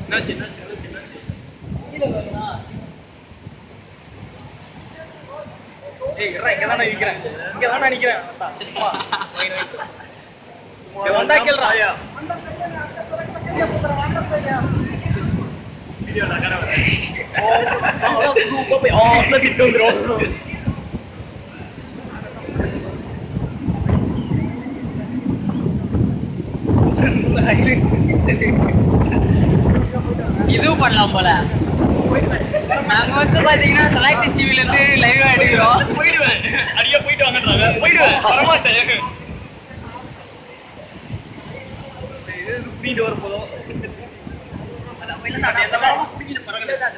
என்னாச்சு என்னாச்சு என்னாச்சு ஏய் இருடா இங்க தானே நிக்கிறேன் இங்க தானே நிக்கிறேன் சும்மா இங்க வந்தா கேளுடா Oh, sakit dong, bro. இதுவும் பண்ணலாம் போல நாங்க வந்து பாத்தீங்கன்னா செலக்ட் டிவில இருந்து லைவா எடுக்கிறோம் போயிடுவேன் அடியா போயிட்டு வாங்கன்றாங்க போயிடுவேன் வரமாட்டேன் இது வீட்டு வர போதும் எந்த மரமும் பிடிக்கல பரவாயில்ல